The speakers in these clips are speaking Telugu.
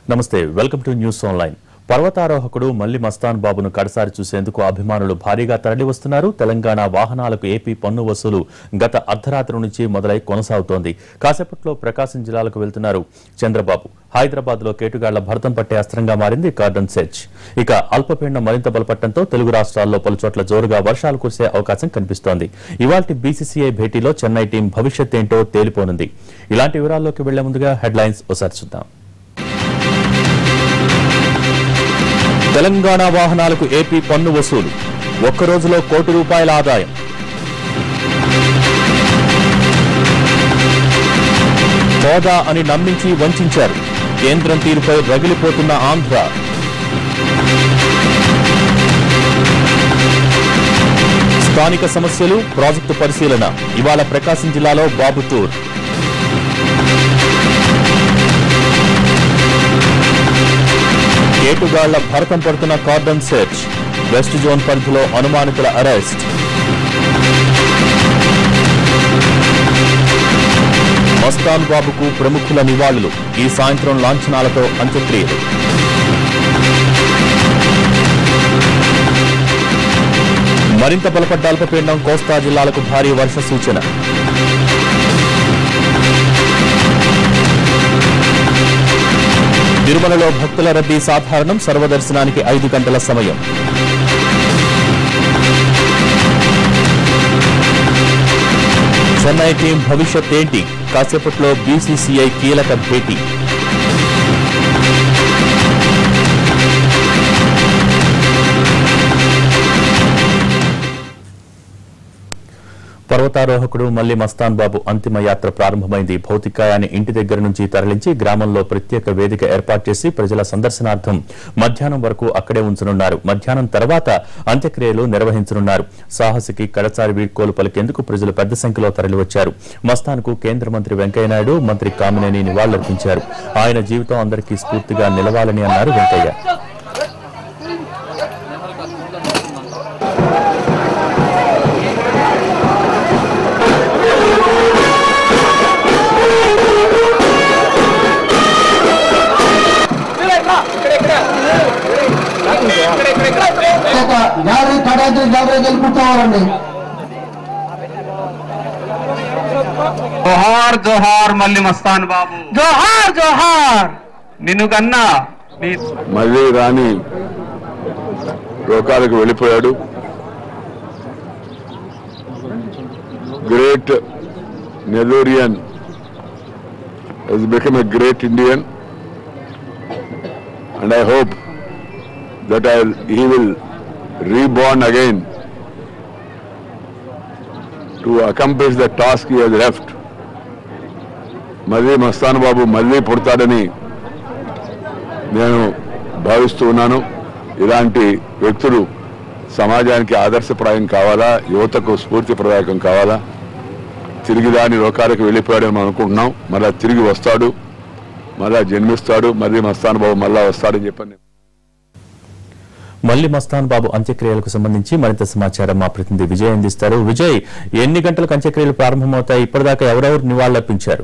నమస్తే వెల్కమ్ టు న్యూస్ ఆన్లైన్ పర్వతారోహకుడు మల్లి మస్తాన్ బాబును కడసారి చూసేందుకు అభిమానులు భారీగా తరలివస్తున్నారు తెలంగాణ వాహనాలకు ఏపీ పన్ను వసూలు గత అర్ధరాత్రి నుంచి మొదలై కొనసాగుతోంది కాసేపట్లో ప్రకాశం జిల్లాలకు వెళ్తున్నారు చంద్రబాబు హైదరాబాద్ లో కేటుగాళ్ల భరతం పట్టే అస్త్రంగా మారింది కార్డన్ సెర్చ్ ఇక అల్పపీడనం మరింత బలపడటంతో తెలుగు రాష్ట్రాల్లో పలుచోట్ల జోరుగా వర్షాలు కురిసే అవకాశం కనిపిస్తోంది ఇవాల్టి బీసీసీఐ భేటీలో చెన్నై టీం భవిష్యత్ ఏంటో తేలిపోనుంది ఇలాంటి వివరాల్లోకి వెళ్లే ముందుగా హెడ్లైన్స్ ఒకసారి చూద్దాం తెలంగాణ వాహనాలకు ఏపీ పన్ను వసూలు ఒక్క రోజులో కోటి రూపాయల ఆదాయం హోదా అని నమ్మించి వంచారు కేంద్రం తీరుపై రగిలిపోతున్న ఆంధ్ర స్థానిక సమస్యలు ప్రాజెక్టు పరిశీలన ఇవాళ ప్రకాశం జిల్లాలో బాబు టూర్ కేటుగాళ్ల భరతం పడుతున్న కార్డన్ సెర్చ్ వెస్ట్ జోన్ పరిధిలో అనుమానితుల అరెస్ట్ మస్తాన్ బాబుకు ప్రముఖుల నివాళులు ఈ సాయంత్రం లాంఛనాలతో అంత్యక్రియలు మరింత బలపడ్డ అల్పపీడనం కోస్తా జిల్లాలకు భారీ వర్ష సూచన తిరుమలలో భక్తుల రద్దీ సాధారణం సర్వదర్శనానికి ఐదు గంటల సమయం చెన్నై టీం భవిష్యత్ ఏంటి కాసేపట్లో బీసీసీఐ కీలక భేటీ పర్వతారోహకుడు మల్లి మస్తాన్ బాబు అంతిమ యాత్ర ప్రారంభమైంది భౌతికాయాన్ని ఇంటి దగ్గర నుంచి తరలించి గ్రామంలో ప్రత్యేక వేదిక ఏర్పాటు చేసి ప్రజల సందర్శనార్థం మధ్యాహ్నం వరకు అక్కడే ఉంచనున్నారు మధ్యాహ్నం తర్వాత అంత్యక్రియలు నిర్వహించనున్నారు సాహసికి కడసారి వీడ్కోలు పలికేందుకు ప్రజలు పెద్ద సంఖ్యలో తరలివచ్చారు మస్తాన్కు కేంద్ర మంత్రి వెంకయ్యనాయుడు మంత్రి కామినేని నివాళులర్పించారు ఆయన జీవితం అందరికీ స్ఫూర్తిగా నిలవాలని అన్నారు వెంకయ్య ఒక యాభై కడాంతి యాభై గెలుపుకోవాలండి జోహార్ జోహార్ మల్లి మస్తాన్ బాబు జోహార్ జోహార్ నిన్ను కన్నా నీ మళ్ళీ రాని లోకాలకు వెళ్ళిపోయాడు great Nellurian has become a great Indian and I hope that I'll, he will reborn again to accomplish the task he has left. మళ్ళీ మస్తాన్ బాబు మళ్ళీ పుడతాడని నేను భావిస్తూ ఉన్నాను ఇలాంటి వ్యక్తులు సమాజానికి ఆదర్శప్రాయం కావాలా యువతకు స్ఫూర్తిప్రదాయకం కావాలా తిరిగి దాని లోకాలకు వెళ్ళిపోయాడని మనం అనుకుంటున్నాం మళ్ళా తిరిగి వస్తాడు మళ్ళా జన్మిస్తాడు మళ్ళీ మస్తాన్ బాబు మళ్ళా వస్తాడని చెప్పని మల్లి మస్తాన్ బాబు అంత్యక్రియలకు సంబంధించి మరింత సమాచారం మా ప్రతినిధి విజయ్ అందిస్తారు విజయ్ ఎన్ని గంటలకు అంత్యక్రియలు ప్రారంభమవుతాయి ఇప్పటిదాకా ఎవరెవరు నివాళులర్పించారు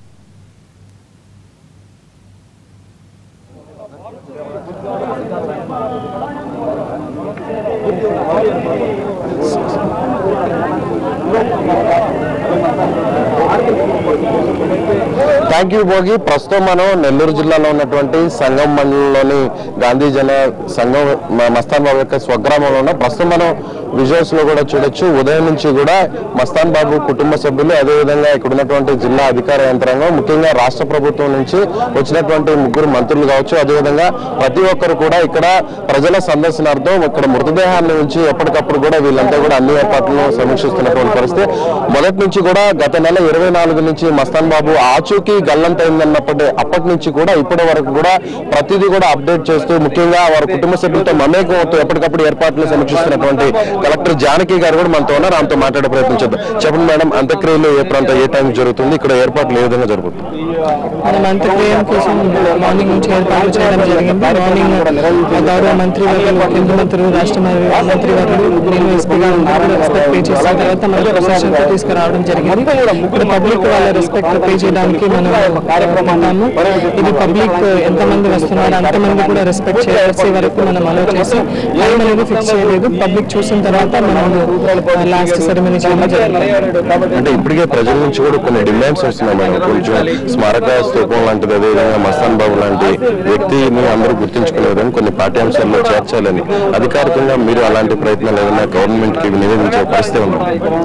థ్యాంక్ యూ భోగి ప్రస్తుతం మనం నెల్లూరు జిల్లాలో ఉన్నటువంటి సంగం మండలంలోని గాంధీ జన సంఘం మ- మస్తాన్ బాబు యొక్క స్వగ్రామంలో ఉన్న ప్రస్తుతం మనం విజువల్స్ లో కూడా చూడొచ్చు ఉదయం నుంచి కూడా మస్తాన్ బాబు కుటుంబ సభ్యులు అదేవిధంగా ఇక్కడ ఉన్నటువంటి జిల్లా అధికార యంత్రాంగం ముఖ్యంగా రాష్ట్ర ప్రభుత్వం నుంచి వచ్చినటువంటి ముగ్గురు మంత్రులు కావచ్చు అదేవిధంగా ప్రతి ఒక్కరు కూడా ఇక్కడ ప్రజల సందర్శనార్థం ఇక్కడ మృతదేహాన్ని ఉంచి ఎప్పటికప్పుడు కూడా వీళ్ళంతా కూడా అన్ని ఏర్పాట్లను సమీక్షిస్తున్నటువంటి పరిస్థితి మొదటి నుంచి కూడా గత నెల ఇరవై నాలుగు నుంచి మస్తాన్ బాబు ఆచూకీ గల్లంతైందన్నప్పటి అప్పటి నుంచి కూడా ఇప్పటి వరకు కూడా ప్రతిదీ కూడా అప్డేట్ చేస్తూ ముఖ్యంగా వారి కుటుంబ సభ్యులతో మమేకం అవుతూ ఎప్పటికప్పుడు ఏర్పాట్లు సమీక్షిస్తున్నటువంటి కలెక్టర్ జానకి గారు కూడా మనతో ఉన్నారు ఆమెతో మాట్లాడే ప్రయత్నం చేద్దాం చెప్పండి మేడం అంత్యక్రియలు ఏ ప్రాంతం ఏ టైం జరుగుతుంది ఇక్కడ ఏర్పాట్లు ఏ విధంగా జరుగుతుంది మనం అంత్యక్రియ కోసం మార్నింగ్ నుంచి ఏర్పాట్లు చేయడం జరిగింది మార్నింగ్ గౌరవ మంత్రి వర్యులు కేంద్ర మంత్రులు రాష్ట్ర మరి- మంత్రి వర్యులు నేను ఎస్పీ గారు ఎక్స్పెక్ట్ పే చేసిన తర్వాత మన ప్రొసెషన్ తీసుకురావడం జరిగింది ఇప్పుడు పబ్లిక్ పబ్లిక్ వాళ్ళ రెస్పెక్ట్ పే చేయడానికి మనం పెట్టాము ఇది పబ్లిక్ ఎంతమంది వస్తున్నారు అంతమంది కూడా రెస్పెక్ట్ చేసే వరకు మనం అలో చేసి టైం అనేది ఫిక్స్ చేయలేదు పబ్లిక్ చూసిన తర్వాత మనము లాస్ట్ సెరమనీ చేయడం జరుగుతుంది అంటే ఇప్పటికే ప్రజల నుంచి కూడా కొన్ని డిమాండ్స్ వస్తున్నాయి మేడం కొంచెం స్మారక స్తూపం లాంటిది అదేవిధంగా మస్తాన్ బాబు లాంటి వ్యక్తిని అందరూ గుర్తించుకునే విధంగా కొన్ని పాఠ్యాంశాల్లో చేర్చాలని అధికారికంగా మీరు అలాంటి ప్రయత్నాలు ఏదైనా గవర్నమెంట్ కి నివేదించే పరిస్థితి ఉంది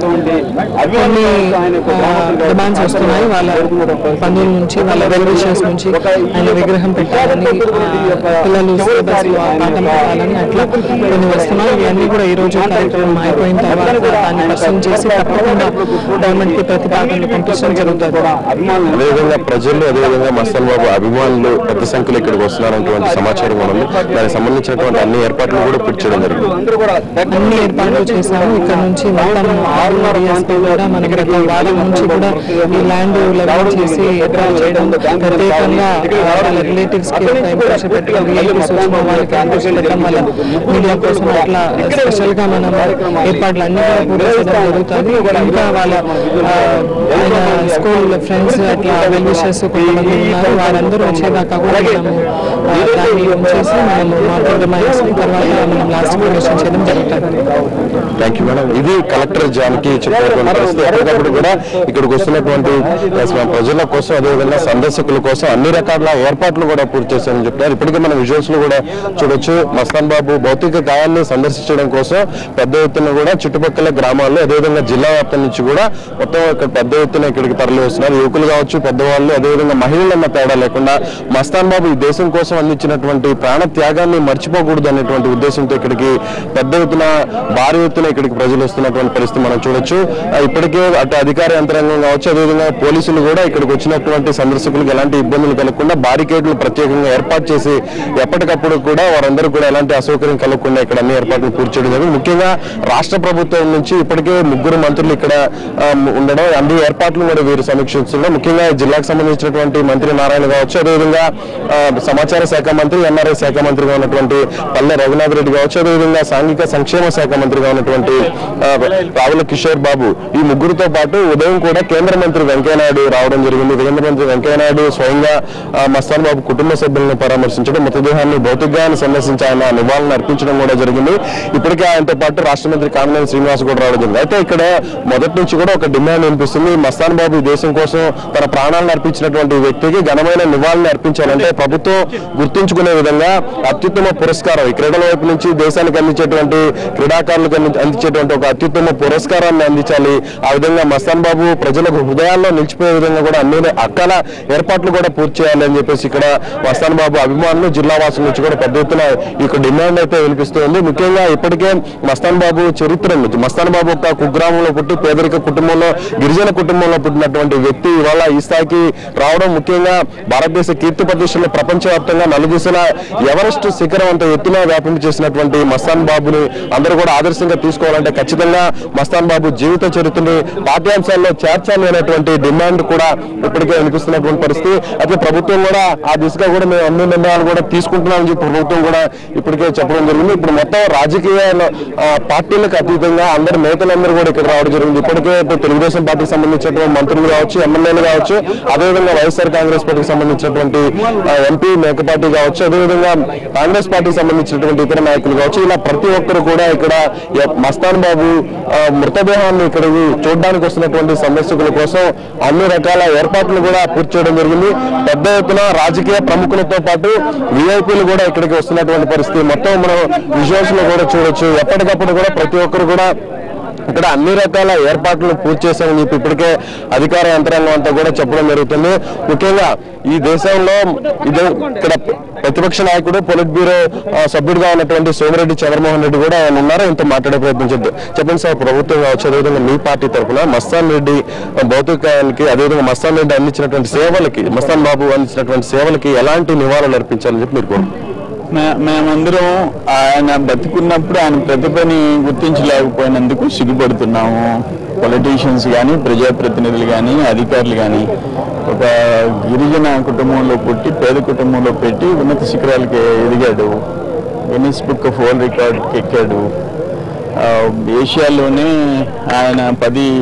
కొన్ని డిమాండ్స్ వస్తున్నాయి వాళ్ళ బంధువుల నుంచి వాళ్ళ వెల్ విషర్స్ నుంచి ఆయన విగ్రహం పెట్టాలని ఆ, పిల్లలు సిలబస్ లో ఆ పాఠం పెట్టాలని అట్లా కొన్ని వస్తున్నాయి ఇవన్నీ కూడా ఈ రోజు కార్యక్రమం అయిపోయిన తర్వాత దాన్ని పరిశీలన చేసి తప్పకుండా గవర్నమెంట్ కి ప్రతిపాదనలు పంపించడం జరుగుతుంది అదేవిధంగా ప్రజలు అదేవిధంగా మస్తాన్ బాబు అభిమానులు పెద్ద సంఖ్యలో ఇక్కడికి వస్తున్నారన్నటువంటి సమాచారం కూడా ఉంది దానికి సంబంధించినటువంటి అన్ని ఏర్పాట్లు కూడా పూర్తి చేయడం జరిగింది అన్ని ఏర్పాట్లు చేశాము ఇక్కడ నుంచి మొత్తం ఆరు ఏరియాస్ తో కూడా మనకి గత వారం నుంచి కూడా ఈ ల్యాండ్ లెవెల్ చేసి ఏర్పాటు చేయడం ప్రత్యేకంగా ఆ, వాళ్ళ రిలేటివ్స్ కి ఇంట్రెస్ట్ పెట్టడం రిలేటివ్స్ వచ్చిన వాళ్ళకి ఇంట్రెస్ట్ పెట్టడం వల్ల మీడియా కోసం అట్లా స్పెషల్ గా మనం ఏర్పాట్లు అన్ని కూడా పూర్తి చేయడం జరుగుతుంది ఇంకా వాళ్ళ ఆ, ఆయన స్కూల్ ఫ్రెండ్స్ అట్లా వెల్ విషర్స్ కొంతమంది ఉన్నారు వారందరూ వచ్చేదాకా కూడా మనము ఆ, దాన్ని ఉంచేసి మనము కాంప్రమైజ్ తర్వాత మనం లాస్ట్ కమిషన్ చేయడం జరుగుతుంది థ్యాంక్ యూ మేడం ఇది కలెక్టర్ జాన్కి చెప్పినటువంటి పరిస్థితి ఎప్పటికప్పుడు కూడా ఇక్కడికి వస్తున్నటువంటి ఆ, ప్రజల కోసం అదేవిధంగా సందర్శకుల కోసం అన్ని రకాల ఏర్పాట్లు కూడా పూర్తి చేశారని చెప్తున్నారు ఇప్పటికే మనం విజువల్స్ లో కూడా చూడొచ్చు మస్తాన్ బాబు భౌతిక గాయాన్ని సందర్శించడం కోసం పెద్ద ఎత్తున కూడా చుట్టుపక్కల గ్రామాల్లో అదేవిధంగా జిల్లా వ్యాప్తం నుంచి కూడా మొత్తం ఇక్కడ పెద్ద ఎత్తున ఇక్కడికి తరలి వస్తున్నారు యువకులు కావచ్చు పెద్దవాళ్ళు అదేవిధంగా మహిళలన్న తేడా లేకుండా మస్తాన్ బాబు ఈ దేశం కోసం అందించినటువంటి ప్రాణ త్యాగాన్ని మర్చిపోకూడదు అనేటువంటి ఉద్దేశంతో ఇక్కడికి పెద్ద ఎత్తున భారీ ఎత్తున ఇక్కడికి ప్రజలు వస్తున్నటువంటి పరిస్థితి మనం చూడొచ్చు ఆ, ఇప్పటికే అటు అధికార యంత్రాంగం కావచ్చు అదేవిధంగా పోలీసులు కూడా ఇక్కడికి వచ్చినటువంటి సందర్శకులకు ఎలాంటి ఇబ్బందులు కలగకుండా బారికేడ్లు ప్రత్యేకంగా ఏర్పాటు చేసి ఎప్పటికప్పుడు కూడా వారందరూ కూడా ఎలాంటి అసౌకర్యం కలగకుండా ఇక్కడ అన్ని ఏర్పాట్లు పూర్తి చేయడం జరిగింది ముఖ్యంగా రాష్ట్ర ప్రభుత్వం నుంచి ఇప్పటికే ముగ్గురు మంత్రులు ఇక్కడ ఆ, ఉండడం అన్ని ఏర్పాట్లు కూడా వీరు సమీక్షించడం ముఖ్యంగా ఈ జిల్లాకు సంబంధించినటువంటి మంత్రి నారాయణ కావచ్చు అదేవిధంగా ఆ, సమాచార శాఖ మంత్రి ఎన్ఆర్ఐ శాఖ మంత్రిగా ఉన్నటువంటి పల్లె రఘునాథ్ రెడ్డి కావచ్చు అదేవిధంగా సాంఘిక సంక్షేమ శాఖ మంత్రిగా ఉన్నటువంటి ఆ, రావుల కిషోర్ బాబు ఈ ముగ్గురుతో పాటు ఉదయం కూడా కేంద్ర మంత్రి వెంకయ్యనాయుడు రావడం జరిగింది కేంద్ర మంత్రి వెంకయ్యనాయుడు స్వయంగా ఆ, మస్తాన్ బాబు కుటుంబ సభ్యులను పరామర్శించడం మృతదేహాన్ని భౌతికంగా సందర్శించి ఆయన నివాళులు అర్పించడం కూడా జరిగింది ఇప్పటికే ఆయనతో పాటు రాష్ట్ర మంత్రి కామినేని శ్రీనివాస్ కూడా రావడం జరిగింది అయితే ఇక్కడ మొదటి నుంచి కూడా ఒక డిమాండ్ వినిపిస్తుంది మస్తాన్ బాబు ఈ దేశం కోసం తన ప్రాణాలను అర్పించినటువంటి వ్యక్తికి ఘనమైన నివాళులు అర్పించాలంటే ప్రభుత్వం గుర్తుంచుకునే విధంగా అత్యుత్తమ పురస్కారం ఈ క్రీడల వైపు నుంచి దేశానికి అందించేటువంటి క్రీడాకారులకు అంది- అందించేటువంటి ఒక అత్యుత్తమ పురస్కారాన్ని అందించాలి ఆ విధంగా మస్తాన్ బాబు ప్రజలకు హృదయాల్లో నిలిచిపోయే విధంగా కూడా అన్ని అక్కల ఏర్పాట్లు కూడా పూర్తి చేయాలి అని చెప్పేసి ఇక్కడ మస్తాన్ బాబు అభిమానులు జిల్లా వాసుల నుంచి కూడా పెద్ద ఎత్తున ఈ యొక్క డిమాండ్ అయితే వినిపిస్తుంది ముఖ్యంగా ఇప్పటికే మస్తాన్ బాబు చరిత్ర ఉంది మస్తాన్ బాబు ఒక కుగ్రామంలో పుట్టి పేదరిక కుటుంబంలో గిరిజన కుటుంబంలో పుట్టినటువంటి వ్యక్తి ఇవాళ ఈ స్థాయికి రావడం ముఖ్యంగా భారతదేశ కీర్తి ప్రతిష్టలు ప్రపంచవ్యాప్తంగా నలుదిశల ఎవరెస్ట్ శిఖరం అంత ఎత్తున వ్యాపింప చేసినటువంటి మస్తాన్ బాబుని అందరూ కూడా ఆదర్శంగా తీసుకోవాలంటే ఖచ్చితంగా మస్తాన్ బాబు జీవిత చరిత్రని పాఠ్యాంశాల్లో చేర్చాలి అనేటువంటి డిమాండ్ కూడా ఇప్పటికే వినిపిస్తున్నటువంటి పరిస్థితి అయితే ప్రభుత్వం కూడా ఆ దిశగా కూడా మేము అన్ని నిర్ణయాలు కూడా తీసుకుంటున్నామని చెప్పి ప్రభుత్వం కూడా ఇప్పటికే చెప్పడం జరిగింది ఇప్పుడు మొత్తం రాజకీయ ఆ, పార్టీలకు అతీతంగా అందరు నేతలందరూ కూడా ఇక్కడ రావడం జరిగింది ఇప్పటికే ఇప్పుడు తెలుగుదేశం పార్టీకి సంబంధించినటువంటి మంత్రులు కావచ్చు ఎమ్మెల్యేలు కావచ్చు అదేవిధంగా వైఎస్ఆర్ కాంగ్రెస్ పార్టీకి సంబంధించినటువంటి ఆ, ఎంపీ మేకపాటి కావచ్చు అదేవిధంగా కాంగ్రెస్ పార్టీకి సంబంధించినటువంటి ఇతర నాయకులు కావచ్చు ఇలా ప్రతి ఒక్కరు కూడా ఇక్కడ ఎ- మస్తాన్ బాబు ఆ, మృతదేహాన్ని ఇక్కడ చూడడానికి వస్తున్నటువంటి సందర్శకుల కోసం అన్ని రకాల ఏర్పాట్లు కూడా పూర్తి చేయడం జరిగింది పెద్ద ఎత్తున రాజకీయ ప్రముఖులతో పాటు విఐపీలు కూడా ఇక్కడికి వస్తున్నటువంటి పరిస్థితి మొత్తం మనం విజువల్స్ లో కూడా చూడొచ్చు ఎప్పటికప్పుడు కూడా ప్రతి ఒక్కరు కూడా ఇక్కడ అన్ని రకాల ఏర్పాట్లు పూర్తి చేశామని చెప్పి ఇప్పటికే అధికార యంత్రాంగం అంతా కూడా చెప్పడం జరుగుతుంది ముఖ్యంగా ఈ దేశంలో ఇదే ఇక్కడ ప్రతిపక్ష నాయకుడు పొలిట్ బ్యూరో ఆ, సభ్యుడిగా ఉన్నటువంటి సోమిరెడ్డి చంద్రమోహన్ రెడ్డి కూడా ఆయన ఉన్నారు ఇంత మాట్లాడే ప్రయత్నం చేద్దాం చెప్పండి సార్ ప్రభుత్వం కావచ్చు అదేవిధంగా మీ పార్టీ తరఫున మస్తాన్ రెడ్డి భౌతికానికి అదేవిధంగా మస్తాన్ రెడ్డి అందించినటువంటి సేవలకి మస్తాన్ బాబు అందించినటువంటి సేవలకి ఎలాంటి నివాళులు అర్పించాలని చెప్పి మీరు కోరుకుంటున్నారు మే- మేమందరం ఆయన బతికున్నప్పుడు ఆయన ప్రతిభని గుర్తించలేకపోయినందుకు సిగ్గుపడుతున్నాము పొలిటీషియన్స్ కానీ ప్రజాప్రతినిధులు కానీ అధికారులు కానీ ఒక గిరిజన కుటుంబంలో పుట్టి పేద కుటుంబంలో పెట్టి ఉన్నత శిఖరాలకి ఎదిగాడు గిన్నిస్ బుక్ ఆఫ్ వరల్డ్ రికార్డ్కి ఎక్కాడు ఆ, ఏషియాలోనే ఆయన పది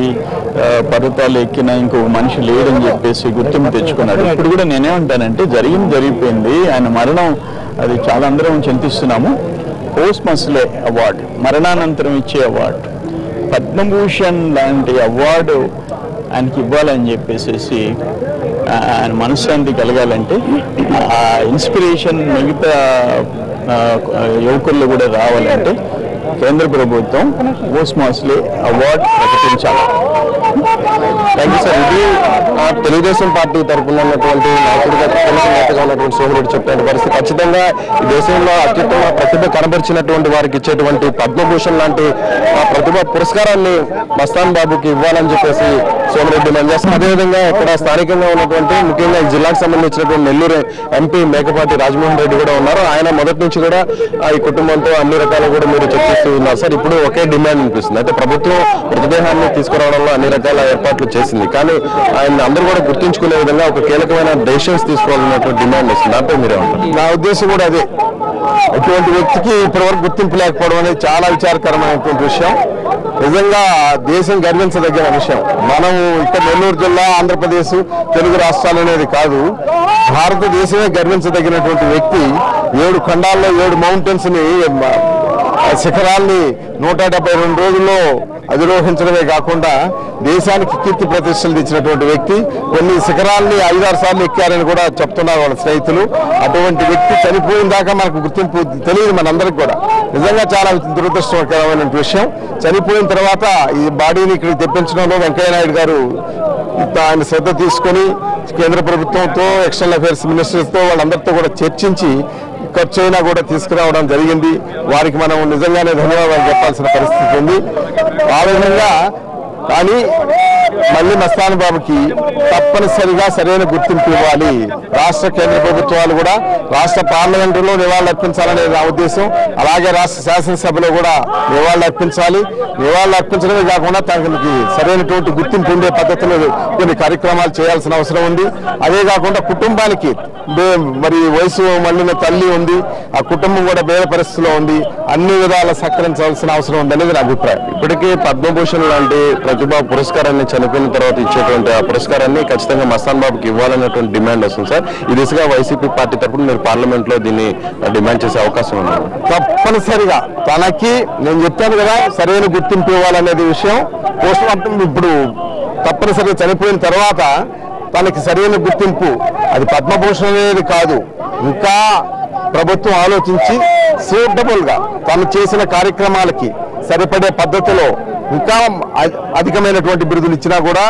ఆ, పర్వతాలు ఎక్కిన ఇంకొక మనిషి లేడని చెప్పేసి గుర్తింపు తెచ్చుకున్నాడు ఇప్పుడు కూడా నేనేమంటానంటే జరిగింది జరిగిపోయింది ఆయన మరణం అది చాలా అందరం చింతిస్తున్నాము పోస్ట్ మస్లే అవార్డు మరణానంతరం ఇచ్చే అవార్డు పద్మభూషణ్ లాంటి అవార్డు ఆయనకి ఇవ్వాలని చెప్పేసి ఆ, ఆయన మనశ్శాంతి కలగాలంటే ఆ ఇన్స్పిరేషన్ మిగతా ఆ, యువకుల్లో కూడా రావాలంటే కేంద్ర ప్రభుత్వం పోస్ట్ మాస్లే అవార్డు ప్రకటించాలి థ్యాంక్ యూ సార్ ఇది ఆ, తెలుగుదేశం పార్టీ తరఫున ఉన్నటువంటి నాయకుడిగా కీలక నేతగా ఉన్నటువంటి సోమిరెడ్డి చెప్పిన పరిస్థితి ఖచ్చితంగా ఈ దేశంలో అత్యుత్తమ ప్రతిభ కనబరిచినటువంటి వారికి ఇచ్చేటువంటి పద్మభూషణ్ లాంటి ఆ ప్రతిభ పురస్కారాన్ని మస్తాన్ బాబుకి ఇవ్వాలని చెప్పేసి సోమిరెడ్డి డిమాండ్ చేస్తారు అదేవిధంగా ఇక్కడ స్థానికంగా ఉన్నటువంటి ముఖ్యంగా ఈ జిల్లాకు సంబంధించినటువంటి నెల్లూరు ఎంపీ మేకపాటి రాజమోహన్ రెడ్డి కూడా ఉన్నారు ఆయన మొదటి నుంచి కూడా ఆ, ఈ కుటుంబంతో అన్ని రకాలు కూడా మీరు చర్చిస్తూ ఉన్నారు సార్ ఇప్పుడు ఒకే డిమాండ్ అనిపిస్తుంది అయితే ప్రభుత్వం మృతదేహాన్ని తీసుకురావడంలో అన్ని రకాల ఏర్పాట్లు చేసింది కానీ ఆయన అందరూ కూడా గుర్తుంచుకునే విధంగా ఒక కీలకమైన డెసిషన్స్ తీసుకోవాలన్నటువంటి డిమాండ్ వస్తుంది దాంతో మీరే నా ఉద్దేశం కూడా అదే ఇటువంటి వ్యక్తికి ఇప్పటివరకు గుర్తింపు లేకపోవడం అనేది చాలా విచారకరమైనటువంటి విషయం నిజంగా దేశం గర్వించదగిన విషయం మనం ఇక్కడ నెల్లూరు జిల్లా ఆంధ్రప్రదేశ్ తెలుగు రాష్ట్రాలు అనేది కాదు భారతదేశమే గర్వించదగినటువంటి వ్యక్తి ఏడు ఖండాల్లో ఏడు మౌంటైన్స్ ని ఆ శిఖరాల్ని నూట డెబ్బై రెండు రోజుల్లో అధిరోహించడమే కాకుండా దేశానికి కీర్తి ప్రతిష్టలు తెచ్చినటువంటి వ్యక్తి కొన్ని శిఖరాల్ని ఐదారు సార్లు ఎక్కారని కూడా చెప్తున్నారు వాళ్ళ స్నేహితులు అటువంటి వ్యక్తి చనిపోయిన దాకా మనకు గుర్తింపు తెలియదు మనందరికి కూడా నిజంగా చాలా దురదృష్టకరమైన విషయం చనిపోయిన తర్వాత ఈ బాడీని ఇక్కడికి తెప్పించడంలో వెంకయ్య నాయుడు గారు ఆయన శ్రద్ధ తీసుకొని కేంద్ర ప్రభుత్వంతో ఎక్స్టర్నల్ అఫైర్స్ మినిస్టర్స్తో వాళ్ళందరితో కూడా చర్చించి ఖర్చు అయినా కూడా తీసుకురావడం జరిగింది వారికి మనం నిజంగానే ధన్యవాదాలు చెప్పాల్సిన పరిస్థితి ఉంది ఆ విధంగా కానీ మళ్ళీ మస్తాన్ బాబుకి తప్పనిసరిగా సరైన గుర్తింపు ఇవ్వాలి రాష్ట్ర కేంద్ర ప్రభుత్వాలు కూడా రాష్ట్ర పార్లమెంటులో నివాళులు అర్పించాలనే నా ఉద్దేశం అలాగే రాష్ట్ర శాసనసభలో కూడా నివాళులు అర్పించాలి నివాళులు అర్పించడమే కాకుండా తనకి సరైనటువంటి గుర్తింపు ఉండే పద్ధతిలో కొన్ని కార్యక్రమాలు చేయాల్సిన అవసరం ఉంది అదే కాకుండా కుటుంబానికి బే- మరి వయసు మళ్ళిన తల్లి ఉంది ఆ కుటుంబం కూడా పేద పరిస్థితిలో ఉంది అన్ని విధాలా సహకరించాల్సిన అవసరం ఉందనేది నా అభిప్రాయం ఇప్పటికే పద్మభూషణ్ లాంటి ప్రతిభా పురస్కారాన్ని చనిపోయిన తర్వాత ఇచ్చేటువంటి ఆ పురస్కారాన్ని ఖచ్చితంగా మస్తాన్ బాబుకి ఇవ్వాలనేటువంటి డిమాండ్ వస్తుంది సార్ ఈ దిశగా వైసీపీ పార్టీ తరపున మీరు పార్లమెంట్ లో దీన్ని డిమాండ్ చేసే అవకాశం ఉంది తప్పనిసరిగా తనకి నేను చెప్పాను కదా సరైన గుర్తింపు ఇవ్వాలనేది విషయం పోస్ట్ మార్టం ఇప్పుడు తప్పనిసరిగా చనిపోయిన తర్వాత తనకి సరైన గుర్తింపు అది పద్మభూషణ్ అనేది కాదు ఇంకా ప్రభుత్వం ఆలోచించి సూటబుల్ గా తను చేసిన కార్యక్రమాలకి సరిపడే పద్ధతిలో ఇంకా అ- అధికమైనటువంటి బిరుదులు ఇచ్చినా కూడా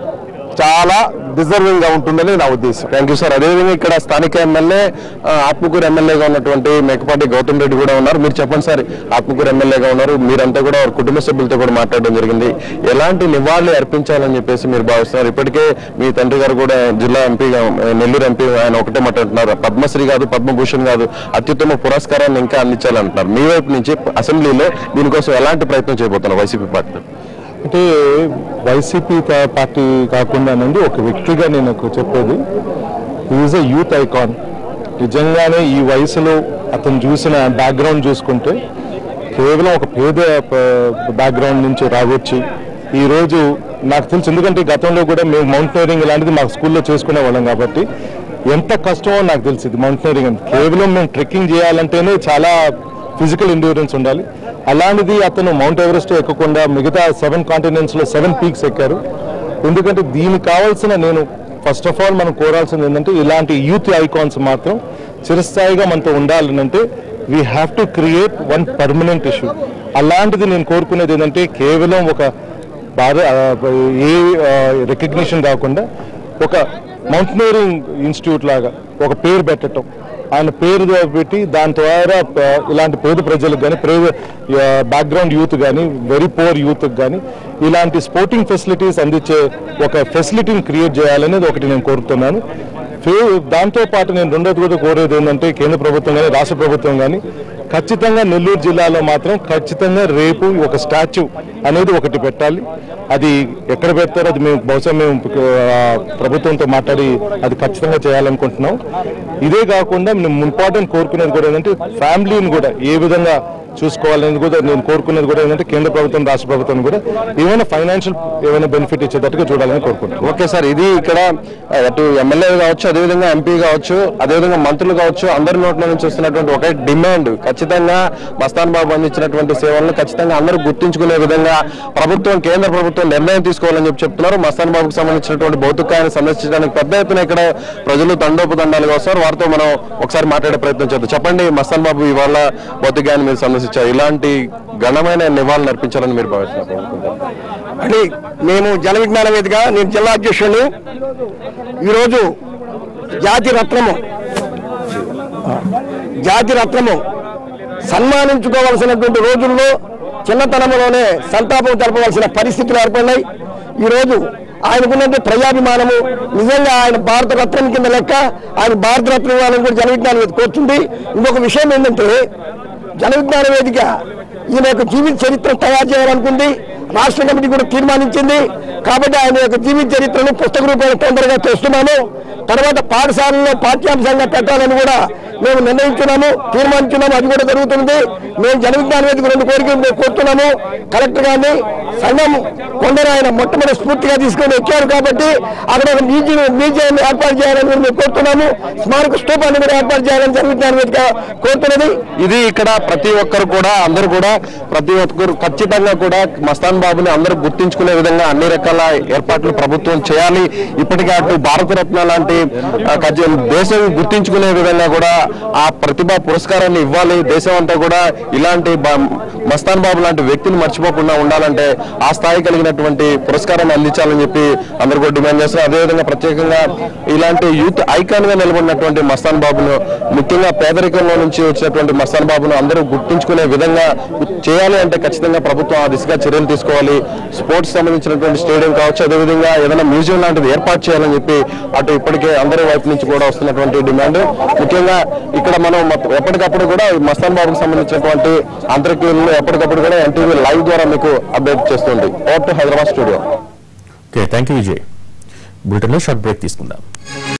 చాలా డిజర్వింగ్ గా ఉంటుందని నా ఉద్దేశం థ్యాంక్ యూ సార్ అదేవిధంగా ఇక్కడ స్థానిక ఎమ్మెల్యే ఆ, ఆత్మకూరు ఎమ్మెల్యేగా ఉన్నటువంటి మేకపాటి గౌతమ్ రెడ్డి కూడా ఉన్నారు మీరు చెప్పండి సార్ ఆత్మకూరు ఎమ్మెల్యేగా ఉన్నారు మీరంతా కూడా వారి కుటుంబ సభ్యులతో కూడా మాట్లాడడం జరిగింది ఎలాంటి నివాళులు అర్పించాలని చెప్పేసి మీరు భావిస్తున్నారు ఇప్పటికే మీ తండ్రి గారు కూడా జిల్లా ఎంపీగా ఆ, నెల్లూరు ఎంపీ ఆయన ఒకటే మాట అంటున్నారు పద్మశ్రీ కాదు పద్మభూషణ్ కాదు అత్యుత్తమ పురస్కారాన్ని ఇంకా అందించాలంటున్నారు మీ వైపు నుంచి అసెంబ్లీలో దీనికోసం ఎలాంటి ప్రయత్నం చేయబోతున్నారు వైసీపీ పార్టీ అంటే వైసీపీ కా- పార్టీ కాకుండానండి ఒక వ్యక్తిగా నేను ఒక చెప్పేది ఈజ్ ఎ యూత్ ఐకాన్ నిజంగానే ఈ వయసులో అతను చూసిన బ్యాక్గ్రౌండ్ చూసుకుంటే కేవలం ఒక పేద బ్యాక్గ్రౌండ్ నుంచి రావచ్చు ఈరోజు నాకు తెలుసు ఎందుకంటే గతంలో కూడా మేము మౌంటైనరింగ్ ఇలాంటిది మా స్కూల్లో చేసుకునే వాళ్ళం కాబట్టి ఎంత కష్టమో నాకు తెలిసింది మౌంటైనరింగ్ అని కేవలం మేము ట్రెక్కింగ్ చేయాలంటేనే చాలా ఫిజికల్ ఎండ్యూరెన్స్ ఉండాలి అలాంటిది అతను మౌంట్ ఎవరెస్ట్ ఎక్కకుండా మిగతా సెవెన్ కాంటినెంట్స్లో సెవెన్ పీక్స్ ఎక్కారు ఎందుకంటే దీనికి కావాల్సిన నేను ఫస్ట్ ఆఫ్ ఆల్ మనం కోరాల్సింది ఏంటంటే ఇలాంటి యూత్ ఐకాన్స్ మాత్రం చిరస్థాయిగా మనతో ఉండాలనంటే we have to create one permanent issue అలాంటిది నేను కోరుకునేది ఏంటంటే కేవలం ఒక భార ఆ, ఏ రికగ్నిషన్ కాకుండా ఒక మౌంటైనరింగ్ ఇన్స్టిట్యూట్ లాగా ఒక పేరు పెట్టడం ఆయన పేరు పెట్టి దాని ద్వారా ఆ, ఇలాంటి పేద ప్రజలకు కానీ పేద బ్యాక్గ్రౌండ్ యూత్ కానీ వెరీ పోర్ యూత్కి కానీ ఇలాంటి స్పోర్టింగ్ ఫెసిలిటీస్ అందించే ఒక ఫెసిలిటీని క్రియేట్ చేయాలనేది ఒకటి నేను కోరుతున్నాను ఫే- దాంతో పాటు నేను రెండోది కూడా కోరేది ఏంటంటే కేంద్ర ప్రభుత్వం కానీ రాష్ట్ర ప్రభుత్వం కానీ ఖచ్చితంగా నెల్లూరు జిల్లాలో మాత్రం ఖచ్చితంగా రేపు ఒక స్టాచ్యూ అనేది ఒకటి పెట్టాలి అది ఎక్కడ పెడతారో అది మేము బహుశా మేము ఆ, ప్రభుత్వంతో మాట్లాడి అది ఖచ్చితంగా చేయాలనుకుంటున్నాం ఇదే కాకుండా మేము ఇంపార్టెంట్ కోరుకునేది కూడా ఏంటంటే ఫ్యామిలీని కూడా ఏ విధంగా చూసుకోవాలని కూడా నేను కోరుకున్నది కూడా ఏంటంటే కేంద్ర ప్రభుత్వం రాష్ట్ర ప్రభుత్వం కూడా ఏమైనా ఫైనాన్షియల్ ఏమైనా బెనిఫిట్ ఇచ్చేటట్టుగా చూడాలని కోరుకుంటున్నాను ఓకే సార్ ఇది ఇక్కడ ఆ, అటు ఎమ్మెల్యే కావచ్చు అదేవిధంగా ఎంపీ కావచ్చు అదేవిధంగా మంత్రులు కావచ్చు అందరి నోట్ల నుంచి వస్తున్నటువంటి ఒకే డిమాండ్ ఖచ్చితంగా మస్తాన్ బాబు అందించినటువంటి సేవలను ఖచ్చితంగా అందరూ గుర్తించుకునే విధంగా ప్రభుత్వం కేంద్ర ప్రభుత్వం నిర్ణయం తీసుకోవాలని చెప్పి చెప్తున్నారు మస్తాన్ బాబుకు సంబంధించినటువంటి భౌతికాన్ని సందర్శించడానికి పెద్ద ఎత్తున ఇక్కడ ప్రజలు తండోపతండాలుగా వస్తారు వారితో మనం ఒకసారి మాట్లాడే ప్రయత్నం చేద్దాం చెప్పండి మస్తాన్ బాబు ఇవాళ భౌతికాన్ని మీరు సందర్శించారు ఇలాంటి ఘనమైన నివాళులు అర్పించాలని మీరు భావిస్తున్నారు అని మేము జన విజ్ఞాన వేదిక నేను జిల్లా అధ్యక్షుడు ఈరోజు జాతి రత్నము జాతి రత్నము సన్మానించుకోవాల్సినటువంటి రోజుల్లో చిన్నతనంలోనే సంతాపం తెలపవలసిన పరిస్థితులు ఏర్పడినాయి ఈరోజు ఆయనకున్నటువంటి ప్రజాభిమానము నిజంగా ఆయన భారత రత్నం కింద లెక్క ఆయన భారత రత్నం ఇవ్వాలని కూడా జన విజ్ఞాన వేదిక కోరుతుంది ఇంకొక విషయం ఏంటంటే జన విజ్ఞాన వేదిక ఈయన యొక్క జీవిత చరిత్ర తయారు చేయాలనుకుంది రాష్ట్ర కమిటీ కూడా తీర్మానించింది కాబట్టి ఆయన యొక్క జీవిత చరిత్రను పుస్తక రూపంలో తొందరగా తెస్తున్నాము తర్వాత పాఠశాలలో పాఠ్యాంశంగా పెట్టాలని కూడా మేము నిర్ణయించున్నాము తీర్మానించున్నాము అది కూడా జరుగుతుంది మేము జన విజ్ఞాన వేదిక రెండు కోరికలు మేము కోరుతున్నాము కలెక్టర్ గారిని సంఘం కొందరు ఆయన మొట్టమొదటి స్ఫూర్తిగా తీసుకొని వచ్చారు కాబట్టి అక్కడ ఒక మ్యూజియం మ్యూజియం ఏర్పాటు చేయాలని కూడా మేము కోరుతున్నాము స్మారక స్తూపాన్ని కూడా ఏర్పాటు చేయాలని జన విజ్ఞాన వేదిక కోరుతున్నది ఇది ఇక్కడ ప్రతి ఒక్కరు కూడా అందరూ కూడా ప్రతి ఒక్కరు ఖచ్చితంగా కూడా మస్తాన్ బాబుని అందరూ గుర్తించుకునే విధంగా అన్ని రకాల ఏర్పాట్లు ప్రభుత్వం చేయాలి ఇప్పటికే అటు భారతరత్న లాంటి ఆ, ఖచ్చి- దేశం గుర్తించుకునే విధంగా కూడా ఆ ప్రతిభా పురస్కారాన్ని ఇవ్వాలి దేశం అంతా కూడా ఇలాంటి బ- మస్తాన్ బాబు లాంటి వ్యక్తిని మర్చిపోకుండా ఉండాలంటే ఆ స్థాయి కలిగినటువంటి పురస్కారాన్ని అందించాలని చెప్పి అందరూ కూడా డిమాండ్ చేస్తున్నారు అదేవిధంగా ప్రత్యేకంగా ఇలాంటి యూత్ ఐకాన్ గా నిలబడినటువంటి మస్తాన్ బాబును ముఖ్యంగా పేదరికంలో నుంచి వచ్చినటువంటి మస్తాన్ బాబును అందరూ గుర్తించుకునే విధంగా చేయాలి అంటే ఖచ్చితంగా ప్రభుత్వం ఆ దిశగా చర్యలు తీసుకోవాలి స్పోర్ట్స్ సంబంధించినటువంటి స్టేడియం కావచ్చు అదేవిధంగా ఏదైనా మ్యూజియం లాంటిది ఏర్పాటు చేయాలని చెప్పి అటు ఇప్పటికే అందరి వైపు నుంచి కూడా వస్తున్నటువంటి డిమాండ్ ముఖ్యంగా ఇక్కడ మనం మొత్తం ఎప్పటికప్పుడు కూడా ఈ మస్తాన్ బాబుకు సంబంధించినటువంటి అంతర్క్రియలను ఎప్పటికప్పుడు కూడా ఎన్టీవీ లైవ్ ద్వారా మీకు అప్డేట్ చేస్తుంది over to Hyderabad studio okay thank you Vijay బులెటిన్లో షార్ట్ బ్రేక్ తీసుకుందాం